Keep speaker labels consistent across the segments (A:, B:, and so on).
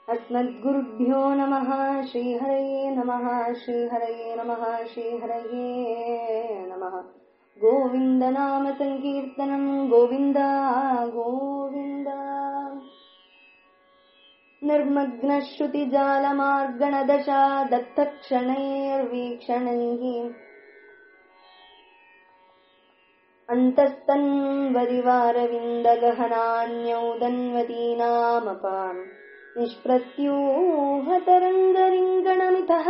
A: अस्मद्गुरुभ्यो नमः श्रीहरये नमः श्रीहरये नमः श्रीहरये नमः गोविन्द नाम सङ्कीर्तनम् गोविन्द गोविन्द निर्मग्नश्रुतिजालमार्गणदशा दत्तक्षणैर्वीक्षणैः अन्तस्तन्वरिवारविन्दगहनान्यौदन्वतीनामपाम् निष्प्रत्यूहतरङ्गरिङ्गणमितः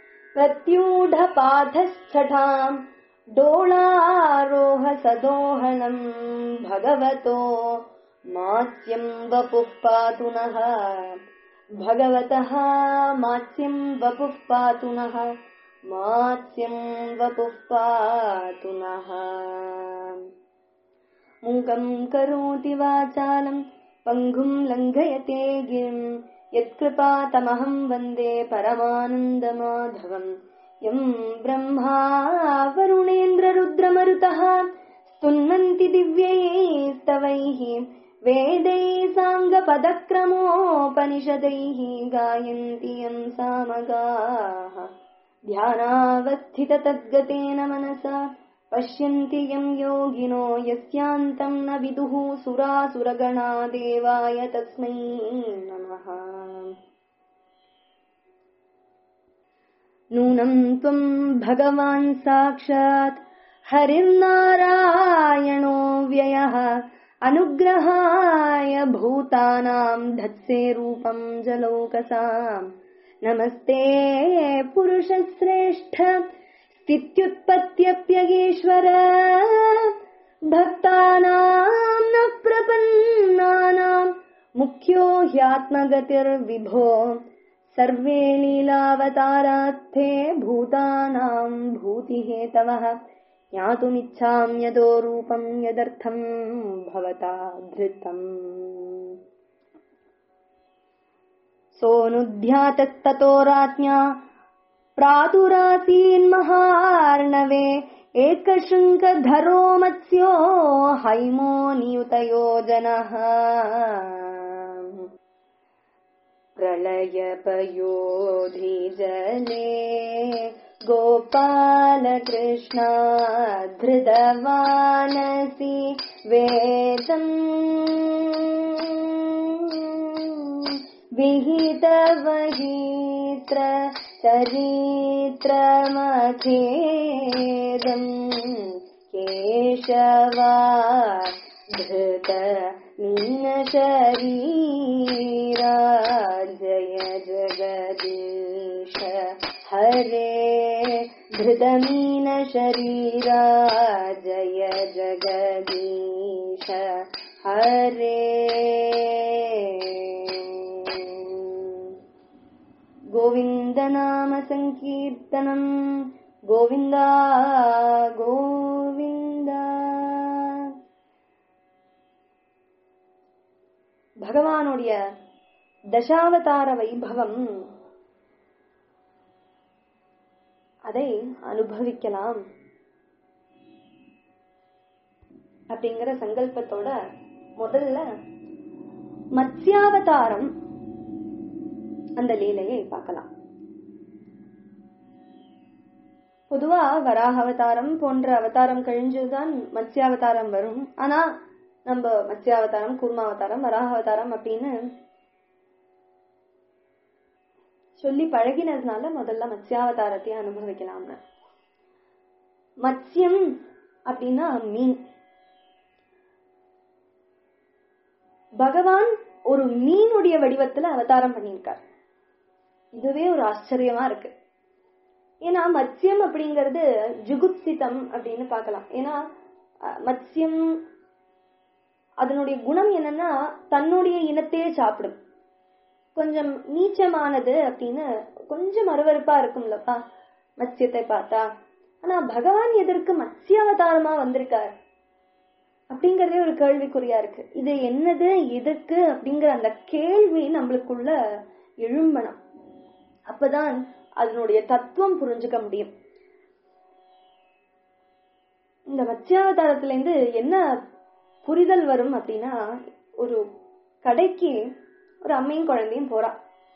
A: प्रत्यूढपाठश्छटाम् डोलारोह सदोहणम् भगवतो मात्स्यम् वपुः पातु नः भगवतः मात्स्यम् वपुः पातु नः मात्स्यम् वपुः पातु नः मूकम् करोति वाचालम् पङ्गुम् लङ्घयते गिरिम् यत्कृपातमहम् वन्दे परमानन्दमाधवम् यम् ब्रह्मा वरुणेन्द्ररुद्रमरुतः स्तुन्नन्ति दिव्यैस्तवैः वेदैः साङ्गपदक्रमोपनिषदैः गायन्ति यम् सामगाः ध्यानावस्थिततद्गतेन मनसा पश्यन्ति यम् योगिनो यस्यान्तम् न विदुः सुरासुरगणा देवाय तस्मै नमः नूनम् त्वम् भगवान् साक्षात् हरिर्नारायणो व्ययः अनुग्रहाय भूतानाम् धत्से रूपम् जलौकसाम् नमस्ते पुरुषश्रेष्ठ स्थित्युत्पत्त्यप्यगेश्वर भक्तानाम् न प्रपन्नानाम् मुख्यो ह्यात्मगतिर्विभो सर्वे लीलावतारात्थे भूतानाम् भूतिहेतवः ज्ञातुमिच्छाम्यदो रूपम् यदर्थम् भवता धृतम् सोऽनुध्यातस्ततो राज्ञा प्रातुरासीन्महार्णवे एकशृङ्खधरो मत्स्यो हैमो नियुतयो जनः प्रलयपयोधिजले गोपालकृष्णा धृतवानसि वेदम् विहितवहीत्र चरित्रमखेदम् केशवा धृत शरीरा जय जगदीश हरे धृतमीन शरीरा जय जगदीश हरे गोविन्द नाम सङ्कीर्तनम् गोविन्द गोविन्द பகவானுடைய தசாவதார வைபவம் அதை அனுபவிக்கலாம் அப்படிங்கிற சங்கல்பத்தோட முதல்ல மத்ஸ்யாவதாரம் அந்த லீலையை பார்க்கலாம் பொதுவா வராக அவதாரம் போன்ற அவதாரம் கழிஞ்சுதான் மத்ஸ்யாவதாரம் வரும் ஆனா நம்ம மத்ஸ்யாவதாரம் கூர்மாவதாரம் வராகாவதாரம் அப்படின்னு சொல்லி பழகினதுனால முதல்ல மத்ஸ்யாவதாரத்தையே அனுபவிக்கலாம்னு மத்ஸ்யம் அப்படின்னா மீன் பகவான் ஒரு மீனுடைய வடிவத்துல அவதாரம் பண்ணியிருக்கார் இதுவே ஒரு ஆச்சரியமா இருக்கு ஏன்னா மத்ஸ்யம் அப்படிங்கிறது ஜுகுப்சிதம் அப்படின்னு பார்க்கலாம் ஏன்னா மத்ஸ்யம் அதனுடைய குணம் என்னன்னா தன்னுடைய இனத்தையே சாப்பிடும் கொஞ்சம் நீச்சமானது அப்படின்னு கொஞ்சம் அருவறுப்பா இருக்கும்லப்பா மத்ஸ்யத்தை பார்த்தா ஆனா பகவான் எதற்கு மத்ஸ்ய அவதாரமா வந்திருக்கார் அப்படிங்கறதே ஒரு கேள்விக்குறியா இருக்கு இது என்னது எதுக்கு அப்படிங்கிற அந்த கேள்வி நம்மளுக்குள்ள எழும்பணும் அப்பதான் அதனுடைய தத்துவம் புரிஞ்சுக்க முடியும் இந்த மத்ஸ்யாவதாரத்துல இருந்து என்ன புரிதல் வரும் அப்படின்னா ஒரு கடைக்கு ஒரு அம்மையும் குழந்தையும் போறா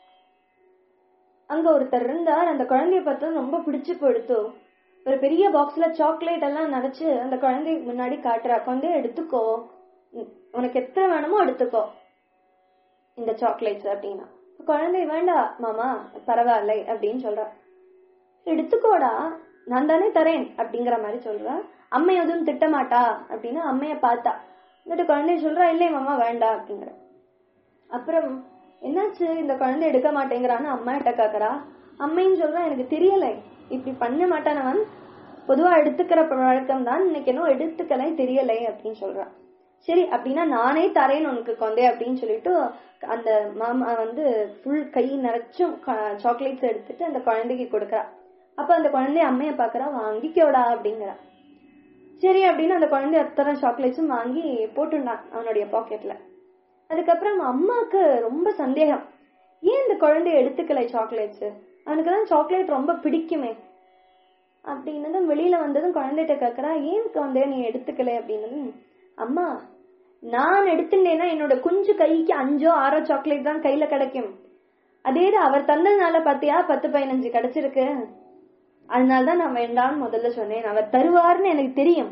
A: அங்க ஒருத்தர் இருந்தார் அந்த குழந்தைய பார்த்தா ரொம்ப பிடிச்சு போயிடுத்து ஒரு பெரிய பாக்ஸ்ல சாக்லேட் எல்லாம் நினைச்சு அந்த குழந்தைக்கு முன்னாடி காட்டுறா குழந்தைய எடுத்துக்கோ உம், உனக்கு எத்தனை வேணுமோ எடுத்துக்கோ இந்த சாக்லேட்ஸ் அப்படின்னா குழந்தை வேண்டாம் மாமா பரவாயில்லை அப்படின்னு சொல்றா எடுத்துக்கோடா நான் தானே தரேன் அப்படிங்கிற மாதிரி சொல்றா அம்மை எதுவும் திட்டமாட்டா அப்படின்னு அம்மைய பார்த்தா എന്നിട്ട് குழந்தைய சொல்றா இல்லை மாமா வேண்டாம் அப்படிங்கிற அப்புறம் என்னாச்சு இந்த குழந்தை எடுக்க மாட்டேங்கிறான்னு அம்மா கிட்ட கேக்குறா அம்மையும் சொல்றா எனக்கு தெரியலை இப்படி பண்ண மாட்டானவன் பொதுவா எடுத்துக்கிற வழக்கம் தான் இன்னைக்கு என்ன எடுத்துக்கலை தெரியலை அப்படின்னு சொல்றா சரி அப்படின்னா நானே தரேன் உனக்கு கொண்டே அப்படின்னு சொல்லிட்டு அந்த மாமா வந்து ஃபுல் கை நிறைச்சும் சாக்லேட்ஸ் எடுத்துட்டு அந்த குழந்தைக்கு கொடுக்கறா அப்ப அந்த குழந்தைய அம்மைய பாக்குறா வாங்கிக்கோடா அப்படிங்கிறா சரி அப்படின்னு அந்த குழந்தை அத்தனை சாக்லேட்ஸும் வாங்கி போட்டுண்டான் அவனுடைய பாக்கெட்ல அதுக்கப்புறம் அம்மாக்கு ரொம்ப சந்தேகம் ஏன் இந்த குழந்தைய எடுத்துக்கலை சாக்லேட்ஸ் அவனுக்கு தான் சாக்லேட் ரொம்ப பிடிக்குமே அப்படின்னதும் வெளியில வந்ததும் குழந்தைகிட்ட கேக்குறா ஏன் குழந்தைய நீ எடுத்துக்கலை அப்படின்னதும் அம்மா நான் எடுத்துட்டேன்னா என்னோட குஞ்சு கைக்கு அஞ்சோ ஆறோ சாக்லேட் தான் கையில கிடைக்கும் அதே இது அவர் தந்ததுனால பாத்தியா பத்து பதினஞ்சு கிடைச்சிருக்கு அதனாலதான் நான் வேண்டாம்னு முதல்ல சொன்னேன் அவர் தருவார்னு எனக்கு தெரியும்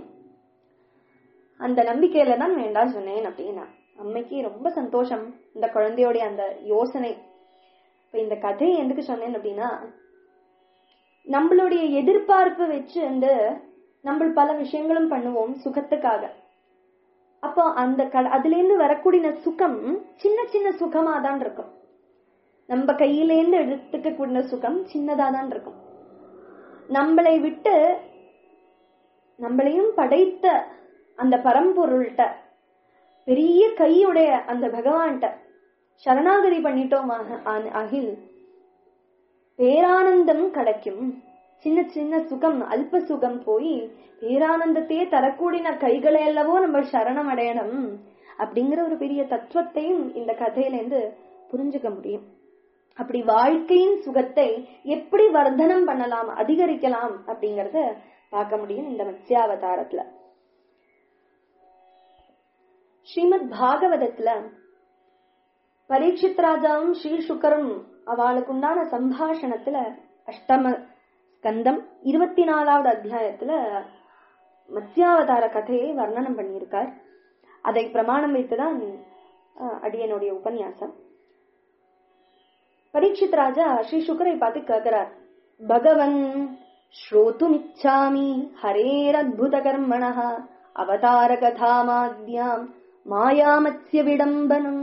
A: அந்த நம்பிக்கையில தான் வேண்டாம் சொன்னேன் அப்படின்னா அம்மைக்கு ரொம்ப சந்தோஷம் இந்த குழந்தையோடைய அந்த யோசனை இப்ப இந்த கதையை எதுக்கு சொன்னேன் அப்படின்னா நம்மளுடைய எதிர்பார்ப்பு வச்சு வந்து நம்ம பல விஷயங்களும் பண்ணுவோம் சுகத்துக்காக அப்போ அந்த கட அதுல இருந்து வரக்கூடிய சுகம் சின்ன சின்ன சுகமா தான் இருக்கும் நம்ம கையிலேருந்து எடுத்துக்க கூடிய சுகம் சின்னதா தான் இருக்கும் நம்மளை விட்டு நம்மளையும் படைத்த அந்த பரம்பொருள்கிட்ட பெரிய கையுடைய அந்த பகவான்கிட்ட சரணாகதி பண்ணிட்டோம் அகில் பேரானந்தம் கிடைக்கும் சின்ன சின்ன சுகம் அல்ப சுகம் போய் பேரானந்தத்தையே தரக்கூடிய கைகளை அல்லவோ நம்ம சரணம் அடையணும் அப்படிங்கிற ஒரு பெரிய தத்துவத்தையும் இந்த கதையில இருந்து புரிஞ்சுக்க முடியும் அப்படி வாழ்க்கையின் சுகத்தை எப்படி வர்த்தனம் பண்ணலாம் அதிகரிக்கலாம் அப்படிங்கறத பார்க்க முடியும் இந்த மத்ஸ்யாவதாரத்துல ஸ்ரீமத் பாகவதத்துல பரீட்சித் ராஜாவும் ஸ்ரீ சுக்கரும் அவளுக்கு உண்டான சம்பாஷணத்துல அஷ்டம ஸ்கந்தம் இருபத்தி நாலாவது அத்தியாயத்துல மத்ஸ்யாவதார கதையை வர்ணனம் பண்ணியிருக்கார் அதை பிரமாணம் வைத்துதான் அடியனுடைய உபன்யாசம் பரீட்சித் ராஜா ஸ்ரீ சுக்கரை பார்த்து கேட்கிறார் பகவன் ஸ்ரோத்துமிச்சாமி ஹரேரத்புத கர்மணः அவதார கதாமாத்யாம் மாயாமத்ய விடம்பனம்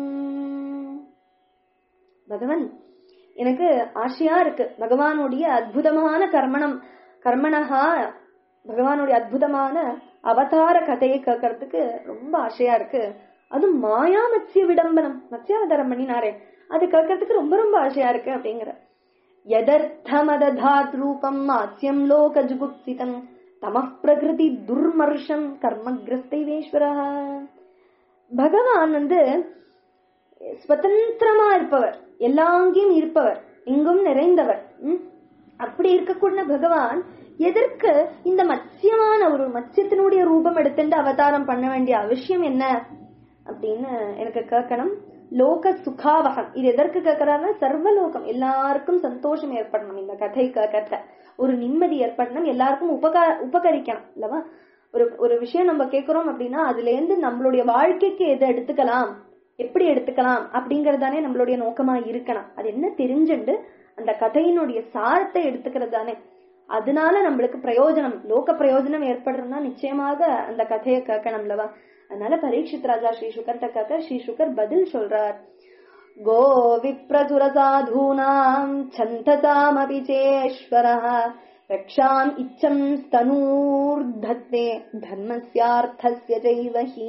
A: பகவன் எனக்கு ஆசையா இருக்கு பகவானுடைய அற்புதமான கர்மணம் கர்மணஹா பகவானுடைய அற்புதமான அவதார கதையை கேட்கறதுக்கு ரொம்ப ஆசையா இருக்கு அது மாயா மத்ய விடம்பனம் மத்யாவதாரம் பண்ணினாரே அது கேட்கறதுக்கு ரொம்ப ரொம்ப ஆசையா இருக்கு அப்படிங்கிற எதர்த்தமதாத் ரூபம் மாசியம் லோக ஜுகுப்சிதம் தம பிரகிருதி துர்மர்ஷம் கர்மகிரஸ்தைவேஸ்வரா பகவான் வந்து சுதந்திரமா இருப்பவர் எல்லாங்கேயும் இருப்பவர் எங்கும் நிறைந்தவர் அப்படி இருக்கக்கூடிய பகவான் எதற்கு இந்த மத்யமான ஒரு மத்யத்தினுடைய ரூபம் எடுத்துட்டு அவதாரம் பண்ண வேண்டிய அவசியம் என்ன அப்படின்னு எனக்கு கேட்கணும் லோக சுகாவகம் இது எதற்கு கேட்கிறாருன்னா சர்வலோகம் எல்லாருக்கும் சந்தோஷம் ஏற்படணும் இந்த கதை கேட்கறத ஒரு நிம்மதி ஏற்படணும் எல்லாருக்கும் உபகா உபகரிக்கணும் இல்லவா ஒரு ஒரு விஷயம் நம்ம கேட்கிறோம் அப்படின்னா அதுல இருந்து நம்மளுடைய வாழ்க்கைக்கு எதை எடுத்துக்கலாம் எப்படி எடுத்துக்கலாம் அப்படிங்கறதானே நம்மளுடைய நோக்கமா இருக்கணும் அது என்ன தெரிஞ்சுண்டு அந்த கதையினுடைய சாரத்தை எடுத்துக்கிறது தானே அதனால நம்மளுக்கு பிரயோஜனம் லோக பிரயோஜனம் ஏற்படுறதுனா நிச்சயமாக அந்த கதையை கேட்கணும்லவா அதனால பரீட்சித் ராஜா ஸ்ரீ சுகர்கிட்ட கேட்க ஸ்ரீ சுகர் பதில் சொல்றார் கோ விப்ரசுரசாதூனாம் சந்ததாமபி சேஸ்வரः ரக்ஷாம் இச்சம் ஸ்தனூர்தத்தே தர்மஸ்யார்த்தஸ்ய ஜைவஹீ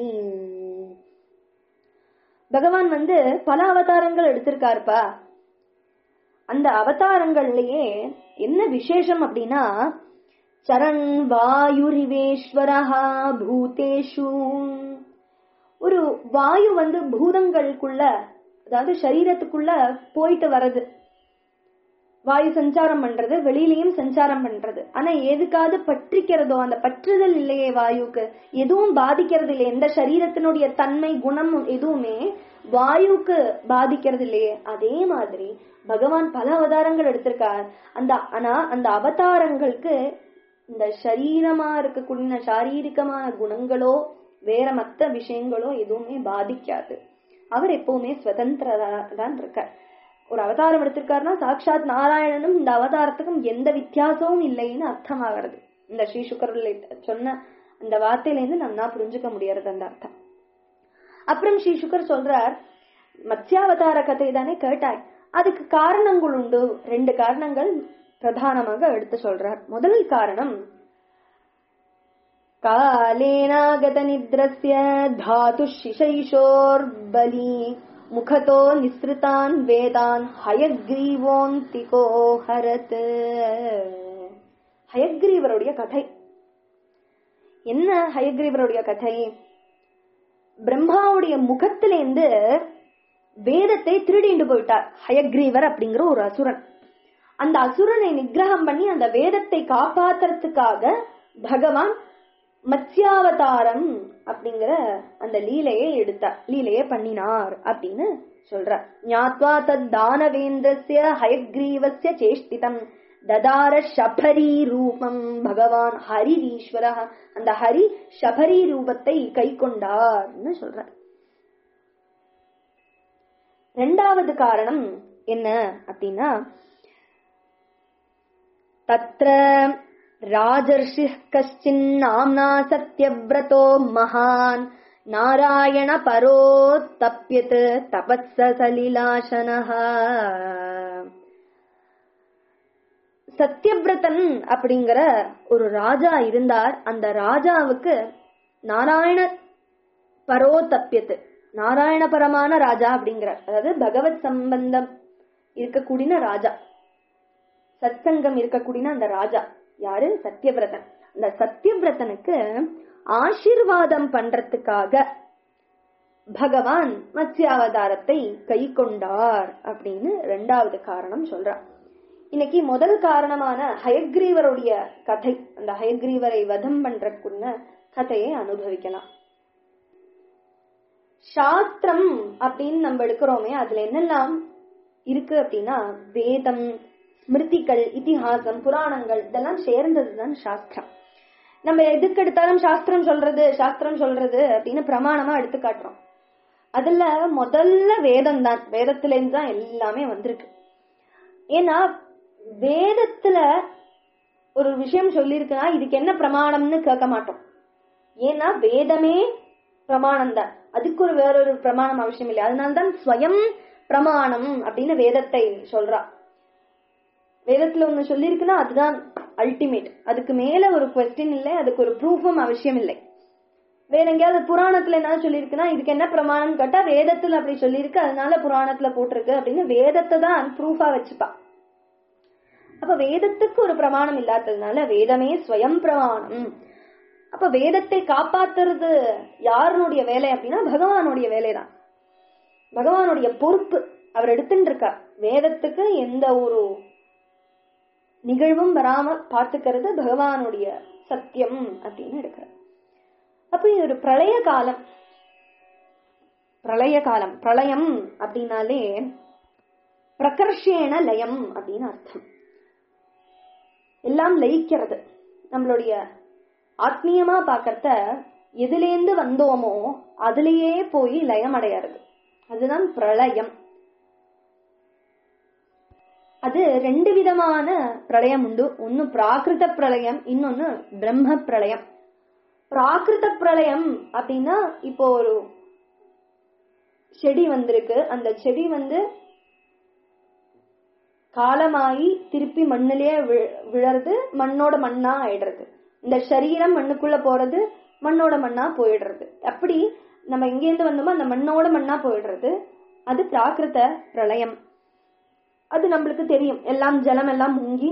A: பகவான் வந்து பல அவதாரங்கள் எடுத்திருக்காருப்பா அந்த அவதாரங்கள்லயே என்ன விசேஷம் அப்படின்னா சரண் வாயுரிவேஸ்வரஹா பூதேஷு ஒரு வாயு வந்து பூதங்களுக்குள்ள அதாவது சரீரத்துக்குள்ள போயிட்டு வர்றது வாயு சஞ்சாரம் பண்றது வெளியிலயும் சஞ்சாரம் பண்றது ஆனா எதுக்காவது பற்றிக்கிறதோ அந்த பற்றுதல் இல்லையே வாயுக்கு எதுவும் பாதிக்கிறது இல்லை எந்த சரீரத்தினுடைய தன்மை குணம் எதுவுமே வாயுக்கு பாதிக்கிறது இல்லையே அதே மாதிரி பகவான் பல அவதாரங்கள் எடுத்திருக்கார் அந்த ஆனா அந்த அவதாரங்களுக்கு இந்த சரீரமா இருக்கக்கூடிய சாரீரிகமான குணங்களோ வேற மத்த விஷயங்களோ எதுவுமே பாதிக்காது அவர் எப்பவுமே சுதந்திரதா தான் இருக்கார் ஒரு அவதாரம் எடுத்திருக்காருன்னா சாட்சாத் நாராயணனும் இந்த அவதாரத்துக்கும் எந்த வித்தியாசமும் இல்லைன்னு அர்த்தமாகிறது இந்த ஸ்ரீ சுக்கரில் சொன்ன அந்த வார்த்தையில இருந்து நம்ம புரிஞ்சுக்க முடியறது அந்த அர்த்தம் அப்புறம் ஸ்ரீ சுக்கர் சொல்றார் மத்ஸ்யாவதார கதை தானே கேட்டாய் அதுக்கு காரணங்கள் உண்டு ரெண்டு காரணங்கள் பிரதானமாக எடுத்து சொல்றார் முதல் காரணம் காலேனாகத நித்ரஸ்ய தாது சிசைஷோர்பலி முகதோ நிஸ்ருதான் வேதான் ஹயக்ரீவோந்திகோ ஹரத் ஹயக்ரீவருடைய கதை என்ன ஹயக்ரீவருடைய கதை பிரம்மாவுடைய முகத்திலேந்து வேதத்தை திருடிண்டு போயிட்டார் ஹயக்ரீவர் அப்படிங்கிற ஒரு அசுரன் அந்த அசுரனை நிகிரகம் பண்ணி அந்த வேதத்தை காப்பாத்துறதுக்காக பகவான் மத்ஸ்யாவதாரம் அப்படிங்கிற அந்த லீலையை எடுத்தார் லீலையை பண்ணினார் அப்படின்னு சொல்றார் ஞாத்வா தத் தானவேந்திரஸ்ய ஹயக்ரீவஸ்ய சேஷ்டிதம் ததார ஷபரி ரூபம் பகவான் ஹரிரீஸ்வர அந்த ஹரி ஷபரி ரூபத்தை கை கொண்டார்னு சொல்றார் ரெண்டாவது காரணம் என்ன அப்படின்னா தத்ர ராஜர்ஷி கஷ்டின்னாம்னா சத்யவிரதோ மகான் நாராயண பரோ தப்பியத் தபத்ச சலிலாசனஹ சத்யவிரதன் அப்படிங்கிற ஒரு ராஜா இருந்தார் அந்த ராஜாவுக்கு நாராயண பரோ தப்பியத்து நாராயணபரமான ராஜா அப்படிங்கிறார் அதாவது பகவத் சம்பந்தம் இருக்கக்கூடிய ராஜா சத்சங்கம் இருக்கக்கூடிய அந்த ராஜா யாரு சத்யவிரதன் அந்த சத்யவிரதனுக்கு ஆசீர்வாதம் பண்றதுக்காக பகவான் மத்ஸ்யாவதாரத்தை கை கொண்டார் அப்படின்னு ரெண்டாவது காரணம் சொல்றார் இன்னைக்கு முதல் காரணமான ஹயக்ரீவருடைய கதை அந்த ஹயக்ரீவரை வதம் பண்றக்குள்ள கதையை அனுபவிக்கலாம் சாஸ்திரம் அப்படின்னு நம்ம எடுக்கிறோமே அதுல என்னெல்லாம் இருக்கு அப்படின்னா வேதம் ஸ்மிருதிகள் இதிகாசம் புராணங்கள் இதெல்லாம் சேர்ந்ததுதான் சாஸ்திரம் நம்ம எதுக்கு எடுத்தாலும் சாஸ்திரம் சொல்றது சாஸ்திரம் சொல்றது அப்படின்னு பிரமாணமா எடுத்து காட்டுறோம் அதுல முதல்ல வேதம் தான் வேதத்துல இருந்து தான் எல்லாமே வந்திருக்கு ஏன்னா வேதத்துல ஒரு விஷயம் சொல்லியிருக்குன்னா இதுக்கு என்ன பிரமாணம்னு கேட்க மாட்டோம் ஏன்னா வேதமே பிரமாணம் தான் அதுக்கு ஒரு வேறொரு பிரமாணம் அவசியம் இல்லை அதனால்தான் ஸ்வயம் பிரமாணம் அப்படின்னு வேதத்தை சொல்றா வேதத்துல ஒண்ணு சொல்லியிருக்குன்னா அதுதான் அல்டிமேட் அதுக்கு மேல ஒரு கொஸ்டின் இல்லை அதுக்கு ஒரு ப்ரூஃபும் அவசியம் இல்லை வேற எங்கேயாவது புராணத்துல என்ன சொல்லியிருக்குன்னா இதுக்கு என்ன பிரமாணம் கேட்டா வேதத்துல அப்படி சொல்லியிருக்கு அதனால புராணத்துல போட்டிருக்கு அப்படின்னு வேதத்தை தான் ப்ரூஃபா வச்சுப்பா அப்ப வேதத்துக்கு ஒரு பிரமாணம் இல்லாததுனால வேதமே ஸ்வயம் பிரமாணம் அப்ப வேதத்தை காப்பாத்துறது யாருனுடைய வேலை அப்படின்னா பகவானுடைய வேலைதான் பகவானுடைய பொறுப்பு அவர் எடுத்துட்டு இருக்கார் வேதத்துக்கு எந்த ஒரு நிகழ்வும் வராம பார்த்துக்கிறது பகவானுடைய சத்தியம் அப்படின்னு எடுக்கிறார் அப்ப இது ஒரு பிரளய காலம் பிரளய காலம் பிரளயம் அப்படின்னாலே பிரகர்ஷேன லயம் அப்படின்னு அர்த்தம் எல்லாம் லயிக்கிறது நம்மளுடைய ஆத்மீயமா பாக்கறத எதுலேருந்து வந்தோமோ அதுலயே போய் லயம் அடையறது அதுதான் பிரளயம் அது ரெண்டு விதமான பிரளயம் உண்டு ஒன்னு பிராகிருத பிரளயம் இன்னொன்னு பிரம்ம பிரளயம் பிராகிருத பிரளயம் அப்படின்னா இப்போ ஒரு செடி வந்திருக்கு அந்த செடி வந்து காலமாயி திருப்பி மண்ணிலேயே விழறது மண்ணோட மண்ணா ஆயிடுறது இந்த சரீரம் மண்ணுக்குள்ள போறது மண்ணோட மண்ணா போயிடுறது அப்படி நம்ம எங்கேருந்து வந்தோமோ அந்த மண்ணோட மண்ணா போயிடுறது அது பிராகிருத பிரளயம் அது நம்மளுக்கு தெரியும் எல்லாம் ஜலம் எல்லாம் முங்கி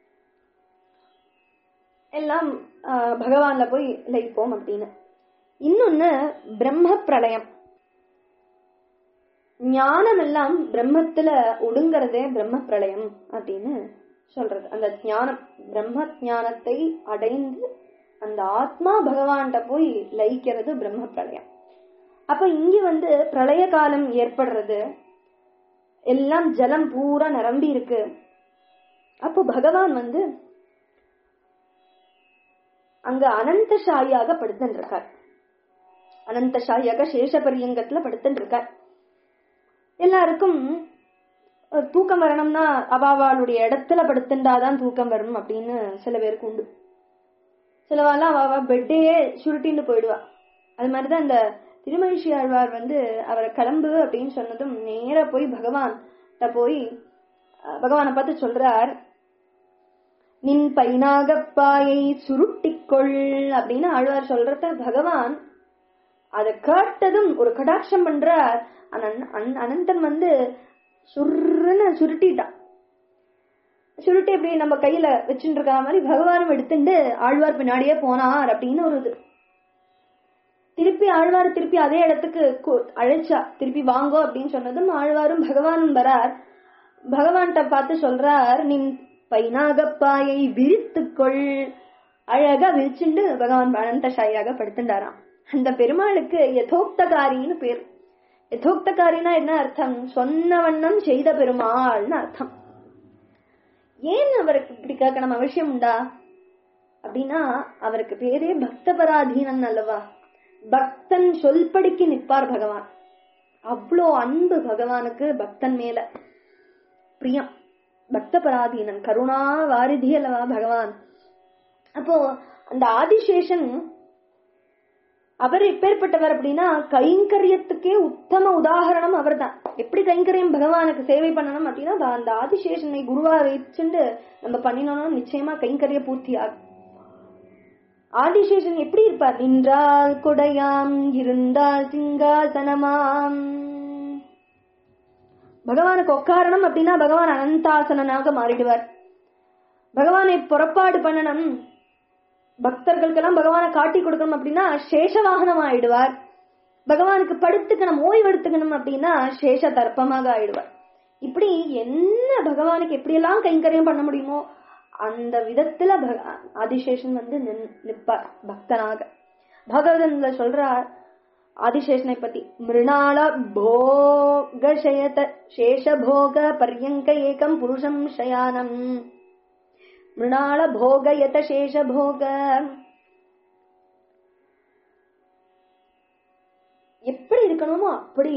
A: எல்லாம் பகவான்ல போய் லயிப்போம் அப்படின்னு இன்னொன்னு பிரம்ம பிரளயம் ஞானம் எல்லாம் பிரம்மத்துல ஒடுங்கறதே பிரம்ம பிரளயம் அப்படின்னு சொல்றது அந்த ஞானம் பிரம்ம ஞானத்தை அடைந்து அந்த ஆத்மா பகவான்கிட்ட போய் லயிக்கிறது பிரம்ம பிரளயம் அப்ப இங்க வந்து பிரளய காலம் ஏற்படுறது எல்லாம் ஜலம் பூரா நிரம்பி இருக்கு அப்போ பகவான் வந்து அங்க அனந்தசாயியாக படுத்துட்டு இருக்கார் அனந்தசாயியாக சேஷபரியங்கத்துல படுத்துட்டு இருக்கார் எல்லாருக்கும் அஹ், தூக்கம் வரணும்னா அவாவாளுடைய இடத்துல படுத்துண்டாதான் தூக்கம் வரும் அப்படின்னு சில பேருக்கு உண்டு சிலவாலாம் அவ பெட்டையே சுருட்டின்னு போயிடுவா அது மாதிரிதான் இந்த திருமழிஷி ஆழ்வார் வந்து அவரை கிளம்பு அப்படின்னு சொன்னதும் நேரா போய் பகவான் போய் அஹ், பகவானை பார்த்து சொல்றார் நின் பைனாகப்பாயை சுருட்டிக்கொள் அப்படின்னு ஆழ்வார் சொல்றத பகவான் அதை கேட்டதும் ஒரு கடாட்சம் பண்றார் அனன்- அன்- அனந்தன் வந்து சுருன்னு சுருட்டிட்டான் சுருட்டி இப்படி நம்ம கையில வச்சுட்டு இருக்கிற மாதிரி பகவானும் எடுத்துட்டு ஆழ்வார் பின்னாடியே போனார் அப்படின்னு ஒரு இது திருப்பி ஆழ்வார் திருப்பி அதே இடத்துக்கு கு- அழைச்சா திருப்பி வாங்கோ அப்படின்னு சொன்னதும் ஆழ்வாரும் பகவானும் வரார் பகவான்கிட்ட பார்த்து சொல்றார் நின் பைனாகப்பாயை விரித்துக்கொள் அழகா விரிச்சுண்டு பகவான் அனந்தசாயாக படுத்துட்டாராம் அந்த பெருமாளுக்கு யதோக்தகாரின்னு பேர் யதோக்தகாரினா என்ன அர்த்தம் சொன்ன வண்ணம் செய்த பெருமாள்னு அர்த்தம் ஏன் அவருக்கு இப்படி கேட்கணும் அவசியம் உண்டா அப்படின்னா அவருக்கு பேரே பக்தபராதீனன் அல்லவா பக்தன் சொல்படிக்கு நிற்பார் பகவான் அவ்வளோ அன்பு பகவானுக்கு பக்தன் மேல பிரியம் பக்தபராதீனன் கருணா வாரிதி அல்லவா பகவான் அப்போ அந்த ஆதிசேஷன் அவர் எப்பேற்பட்டவர் அப்படின்னா கைங்கரியத்துக்கே உத்தம உதாகரணம் அவர்தான் எப்படி கைங்கரியம் பகவானுக்கு சேவை பண்ணணும் அப்படின்னா ப- அந்த ஆதிசேஷனை குருவா வச்சுண்டு நம்ம பண்ணினோம்னா நிச்சயமா கைங்கரிய பூர்த்தி ஆகும் ஆதிசேஷன் எப்படி இருப்பார் நின்றால் கொடையாம் இருந்தால் சிங்காசனமாம் பகவானுக்கு உட்காரணும் அப்படின்னா பகவான் அனந்தாசனனாக மாறிடுவார் பகவானை புறப்பாடு பண்ணணும் பக்தர்களுக்கெல்லாம் பகவானை காட்டி கொடுக்கணும் அப்படின்னா சேஷ வாகனம் ஆயிடுவார் பகவானுக்கு படுத்துக்கணும் ஓய்வு எடுத்துக்கணும் அப்படின்னா சேஷ தர்ப்பமாக ஆயிடுவார் இப்படி என்ன பகவானுக்கு எப்படியெல்லாம் கைங்கரியம் பண்ண முடியுமோ அந்த விதத்துல பக- ஆதிசேஷன் வந்து நின்- நிப்பார் பக்தனாக பகவதன்ல சொல்றார் ஆதிசேஷனை பத்தி மிருணாள போகசயத சேஷபோக பர்யங்க ஏகம் புருஷம் சயானம் மிருணாள போகயத சேஷபோக எப்படி இருக்கணுமோ அப்படி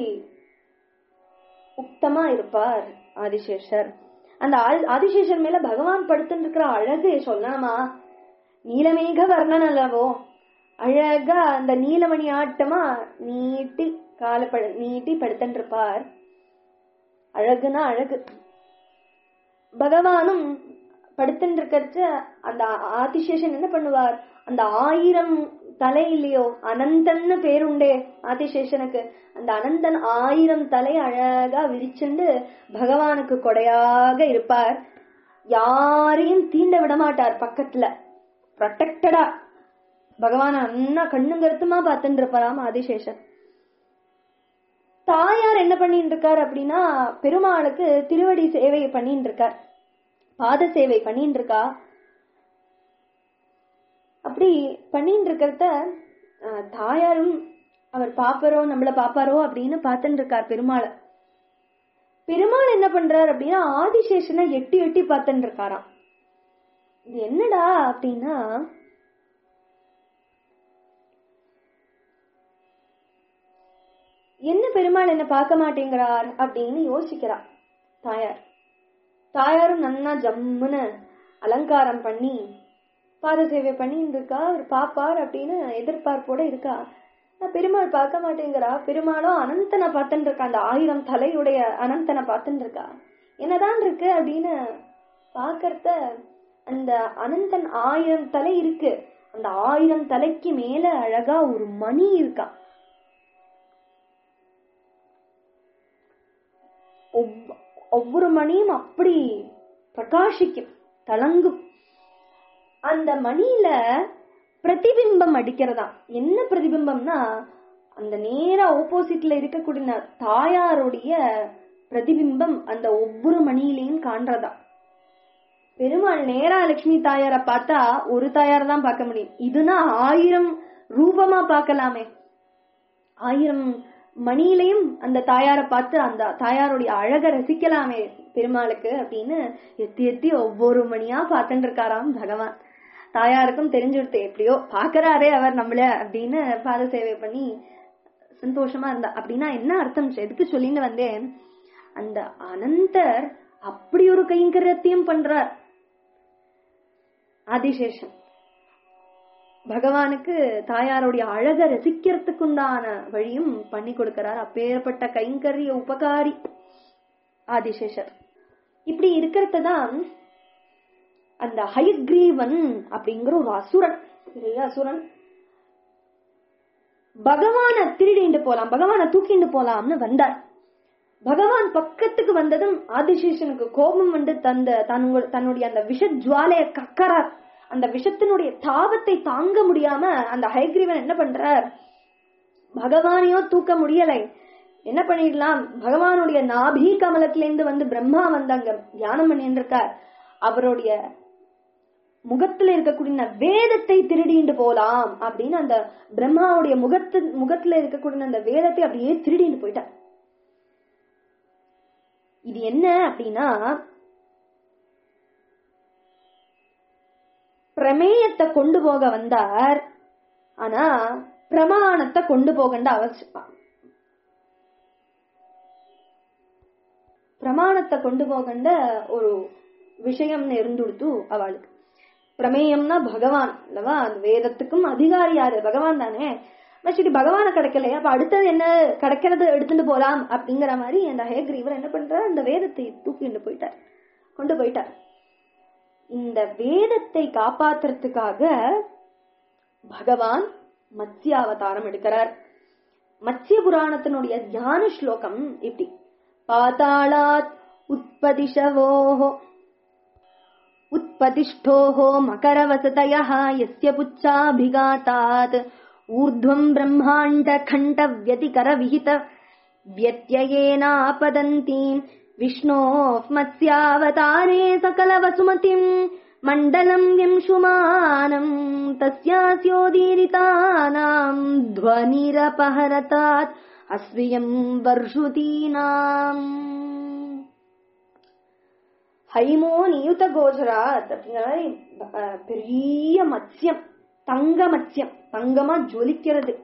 A: உத்தமா இருப்பார் ஆதிசேஷர் அந்த ஆதி- ஆதிசேஷர் மேல பகவான் படுத்துட்டு இருக்கிற அழகு சொல்லணுமா நீலமேக வர்ணன் அல்லவோ அழகா அந்த நீலமணி ஆட்டமா நீட்டி கால படு நீட்டி படுத்துட்டு இருப்பார் அழகுனா அழகு பகவானும் படுத்துட்டு இருக்கிறச்ச அந்த ஆதிசேஷன் என்ன பண்ணுவார் அந்த ஆயிரம் தலை இல்லையோ அனந்தன்னு பேருண்டே ஆதிசேஷனுக்கு அந்த அனந்தன் ஆயிரம் தலை அழகா விரிச்சுண்டு பகவானுக்கு கொடையாக இருப்பார் யாரையும் தீண்ட விட மாட்டார் பக்கத்துல ப்ரொடெக்டடா பகவான் அண்ணா கண்ணும் கருத்துமா பார்த்துட்டு இருப்பாராம் ஆதிசேஷன் தாயார் என்ன பண்ணிட்டு இருக்கார் அப்படின்னா பெருமாளுக்கு திருவடி சேவை பண்ணிட்டு இருக்கார் பாத சேவை பண்ணிட்டு இருக்கா அப்படி பண்ணிட்டு இருக்கிறத அஹ், தாயாரும் அவர் பாப்பாரோ நம்மள பாப்பாரோ அப்படின்னு பார்த்துட்டு இருக்கார் பெருமாளை பெருமாள் என்ன பண்றார் அப்படின்னா ஆதிசேஷனை எட்டி எட்டி பார்த்துட்டு இருக்காராம் இது என்னடா அப்படின்னா என்ன பெருமாள் என்ன பார்க்க மாட்டேங்கிறார் அப்படின்னு யோசிக்கிறார் தாயார் தாயாரும் நன்னா ஜம்முன்னு அலங்காரம் பண்ணி பாத சேவை பண்ணிட்டு இருக்கா அவர் பாப்பார் அப்படின்னு எதிர்பார்ப்போட இருக்கா ஆனா பெருமாள் பார்க்க மாட்டேங்கிறா பெருமாளும் அனந்தனை பார்த்துட்டு இருக்கா அந்த ஆயிரம் தலையுடைய அனந்தனை பார்த்துட்டு இருக்கா என்னதான் இருக்கு அப்படின்னு பாக்கறத அந்த அனந்தன் ஆயிரம் தலை இருக்கு அந்த ஆயிரம் தலைக்கு மேல அழகா ஒரு மணி இருக்கா ஒவ்வொ- ஒவ்வொரு மணியும் அப்படி பிரகாசிக்கும் தளங்கும் அந்த மணியில பிரதிபிம்பம் அடிக்கிறதா என்ன பிரதிபிம்பம்னா அந்த நேரா ஆப்போசிட்ல இருக்கக்கூடிய தாயாருடைய பிரதிபிம்பம் அந்த ஒவ்வொரு மணியிலையும் காண்றதா பெருமாள் நேரா லட்சுமி தாயார பார்த்தா ஒரு தாயார் தான் பார்க்க முடியும் இதுனா ஆயிரம் ரூபமா பார்க்கலாமே ஆயிரம் மணியிலையும் அந்த தாயார பார்த்து அந்த தாயாருடைய அழக ரசிக்கலாமே பெருமாளுக்கு அப்படின்னு எத்தி எத்தி ஒவ்வொரு மணியா பார்த்துட்டு இருக்காராம் பகவான் தாயாருக்கும் தெரிஞ்சுடுத்து எப்படியோ பாக்குறாரே அவர் நம்மள அப்படின்னு பாத சேவை பண்ணி சந்தோஷமா இருந்தா அப்படின்னா என்ன அர்த்தம் எதுக்கு சொல்லிட்டு வந்தேன் அந்த அனந்தர் அப்படி ஒரு கைங்கரியத்தையும் பண்றார் ஆதிசேஷன் பகவானுக்கு தாயாருடைய அழக ரசிக்கிறதுக்குண்டான வழியும் பண்ணி கொடுக்கிறார் அப்பேற்பட்ட கைங்கரிய உபகாரி ஆதிசேஷர் இப்படி இருக்கிறதுதான் அந்த ஹயக்ரீவன் அப்படிங்கிற ஒரு அசுரன் பெரிய அசுரன் பகவான திருடிண்டு போலாம் பகவான தூக்கிண்டு போலாம்னு வந்தார் பகவான் பக்கத்துக்கு வந்ததும் ஆதிசேஷனுக்கு கோபம் வந்து தந்த தன்னு- தன்னுடைய அந்த விஷஜுவாலைய கக்கறார் அந்த விஷத்தினுடைய தாபத்தை தாங்க முடியாம அந்த ஹைகிரீவன் என்ன பண்றார் பகவானையோ தூக்க முடியலை என்ன பண்ணிடலாம் பகவானுடைய நாபி கமலத்திலிருந்து வந்து பிரம்மா வந்து அங்க தியானம் பண்ணிட்டு இருக்கார் அவருடைய முகத்துல இருக்கக்கூடிய வேதத்தை திருடிண்டு போலாம் அப்படின்னு அந்த பிரம்மாவுடைய முகத்து முகத்துல இருக்கக்கூடிய அந்த வேதத்தை அப்படியே திருடிண்டு போயிட்டார் இது என்ன அப்படின்னா பிரமேயத்தை கொண்டு போக வந்தார் ஆனா பிரமாணத்தை கொண்டு போகண்ட அவசியம் பிரமாணத்தை கொண்டு போகண்ட ஒரு விஷயம்னு இருந்துடுத்து அவளுக்கு பிரமேயம்னா பகவான் அல்லவா அந்த வேதத்துக்கும் அதிகாரி யாரு பகவான் தானே அப்ப சரி பகவான கிடைக்கலையா அப்ப அடுத்தது என்ன கிடைக்கிறது எடுத்துட்டு போலாம் அப்படிங்கிற மாதிரி அந்த ஹேக்ரீவர் என்ன பண்றார் அந்த வேதத்தை தூக்கிட்டு போயிட்டார் கொண்டு போயிட்டார் இந்த வேதத்தை காப்பாத்துறதுக்காக பகவான் மத்ஸ்ய அவதாரம் எடுக்கிறார் மத்ஸ்ய புராணத்தினுடைய தியான ஸ்லோகம் இப்படி பாதாளாத் உற்பதிஷவோஹோ उत्पतिष्ठोः मकरवसतयः यस्य पुच्छाभिघातात् ऊर्ध्वम् ब्रह्माण्डखण्डव्यतिकरविहित व्यत्ययेनापदन्तीम् विष्णोः मत्स्यावतारे सकलवसुमतिम् मण्डलम् विंशुमानम् तस्यास्योदीरितानाम् ध्वनिरपहरतात् अस्वियम् वर्षुतीनाम् ஹைமோ நியுத கோஜராத் அப்படிங்கிற மாதிரி அஹ், பெரிய மத்ஸ்யம் தங்க மத்ஸ்யம் தங்கமா ஜொலிக்கிறது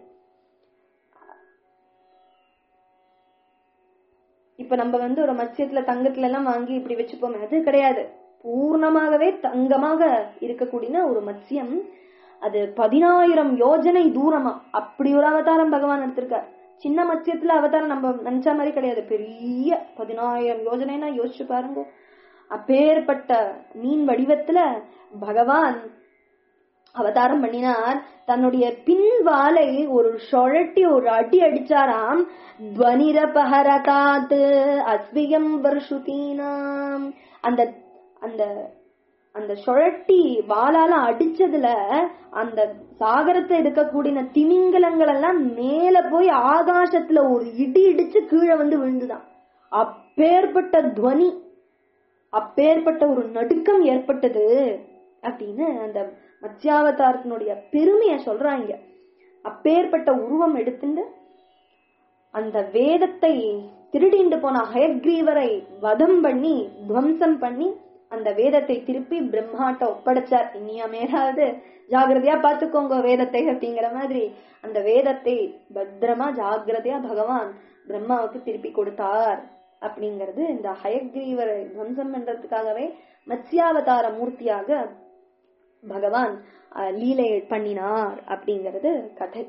A: இப்ப நம்ம வந்து ஒரு மத்ஸ்யத்துல தங்கத்துல எல்லாம் வாங்கி இப்படி வச்சுப்போமே அது கிடையாது பூர்ணமாகவே தங்கமாக இருக்கக்கூடிய ஒரு மத்ஸ்யம் அது பதினாயிரம் யோஜனை தூரமா அப்படி ஒரு அவதாரம் பகவான் எடுத்திருக்கார் சின்ன மத்ஸ்யத்துல அவதாரம் நம்ம நினைச்ச மாதிரி கிடையாது பெரிய பதினாயிரம் யோஜனைனா யோசிச்சு பாருங்க அப்பேற்பட்ட மீன் வடிவத்துல பகவான் அவதாரம் பண்ணினார் தன்னுடைய பின்வாலை ஒரு சுழட்டி ஒரு அடி அடிச்சாராம் துவனிரபஹரதாத் அஸ்வியம் வருஷுதீனாம் அந்த அந்த அந்த சுழட்டி வாளால அடிச்சதுல அந்த சாகரத்துல இருக்கக்கூடிய திமிங்கலங்கள் எல்லாம் மேல போய் ஆகாசத்துல ஒரு இடி இடிச்சு கீழே வந்து விழுந்துதான் அப்பேற்பட்ட துவனி அப்பேற்பட்ட ஒரு நடுக்கம் ஏற்பட்டது அப்படின்னு அந்த மத்ஸ்யாவதாரத்தினுடைய பெருமைய சொல்றாங்க அப்பேற்பட்ட உருவம் எடுத்துட்டு அந்த வேதத்தை திருடிண்டு போன ஹயக்ரீவரை வதம் பண்ணி துவம்சம் பண்ணி அந்த வேதத்தை திருப்பி பிரம்மாட்ட ஒப்படைச்சார் இனியாமேலாவது ஜாகிரதையா பாத்துக்கோங்க வேதத்தை அப்படிங்கிற மாதிரி அந்த வேதத்தை பத்திரமா ஜாகிரதையா பகவான் பிரம்மாவுக்கு திருப்பி கொடுத்தார் அப்படிங்கிறது இந்த ஹயக்ரீவரை துவம்சம் பண்றதுக்காகவே மத்ஸ்யாவதார மூர்த்தியாக பகவான் அஹ், லீலை பண்ணினார் அப்படிங்கிறது கதை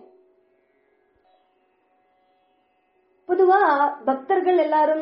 A: பொதுவா பக்தர்கள் எல்லாரும்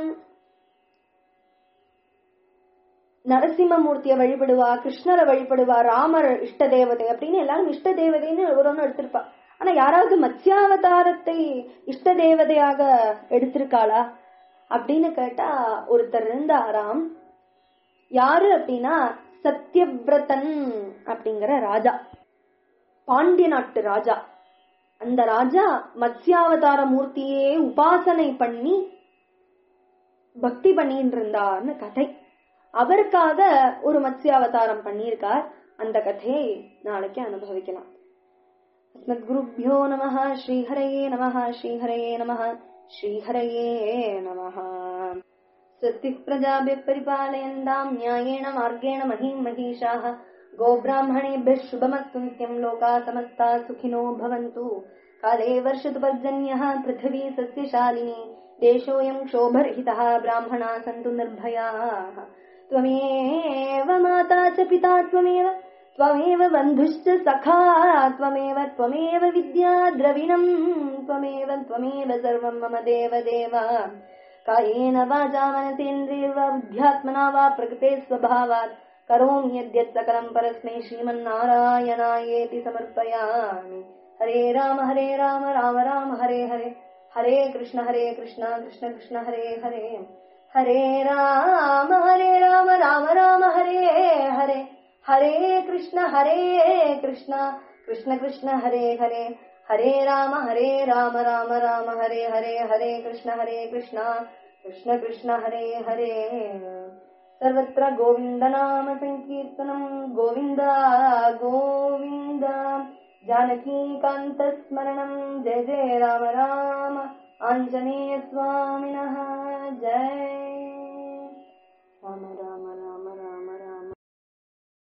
A: நரசிம்மமூர்த்திய வழிபடுவா கிருஷ்ணரை வழிபடுவா ராமர் இஷ்ட தேவதை அப்படின்னு எல்லாரும் இஷ்ட தேவதைன்னு ஒரு ஒண்ணு எடுத்திருப்பா ஆனா யாராவது மத்ஸ்யாவதாரத்தை இஷ்ட தேவதையாக எடுத்திருக்காளா அப்படின்னு கேட்டா ஒருத்தர் இருந்தாராம் யாரு அப்படின்னா சத்யவிரதன் அப்படிங்கிற ராஜா பாண்டிய நாட்டு ராஜா அந்த ராஜா மத்ஸ்யாவதார மூர்த்தியே உபாசனை பண்ணி பக்தி பண்ணிட்டு இருந்தார்னு கதை அவருக்காக ஒரு மத்ஸ்யாவதாரம் பண்ணியிருக்கார் அந்த கதையை நாளைக்கு அனுபவிக்கலாம் अस्मद्गुरुभ्यो नमः श्रीहरये नमः श्रीहरये नमः श्रीहरये नमः स्वस्तिः प्रजाभ्यः परिपालयन्ताम् न्यायेण मार्गेण महीम् महिषाः गोब्राह्मणेभ्यः शुभमस्तु नित्यम् लोकाः समस्ता सुखिनो भवन्तु काले वर्षतु पर्जन्यः पृथिवी सस्यशालिनी देशोऽयम् क्षोभरहितः ब्राह्मणाः सन्तु निर्भयाः त्वमेव माता च पिता त्वमेव त्वमेव बन्धुश्च सखा त्वमेव त्वमेव विद्या द्रविणम् त्वमेव त्वमेव सर्वम् मम देव देव कायेन वाचा मनसेन्द्रियर्वा बुद्ध्यात्मना वा प्रकृते स्वभावात् करोमि यद्यत् सकलम् परस्मै श्रीमन्नारायणायेति समर्पयामि हरे राम हरे राम राम राम हरे हरे हरे कृष्ण हरे कृष्ण कृष्ण कृष्ण हरे हरे हरे राम हरे राम राम राम हरे हरे हरे कृष्ण हरे कृष्ण कृष्ण कृष्ण हरे हरे हरे राम हरे राम राम राम हरे हरे हरे कृष्ण हरे कृष्ण कृष्ण कृष्ण हरे हरे सर्वत्र गोविन्दनाम सङ्कीर्तनम् गोविन्द गोविन्द जानकीकान्तस्मरणम् जय जय राम राम आञ्जनेयस्वामिनः जय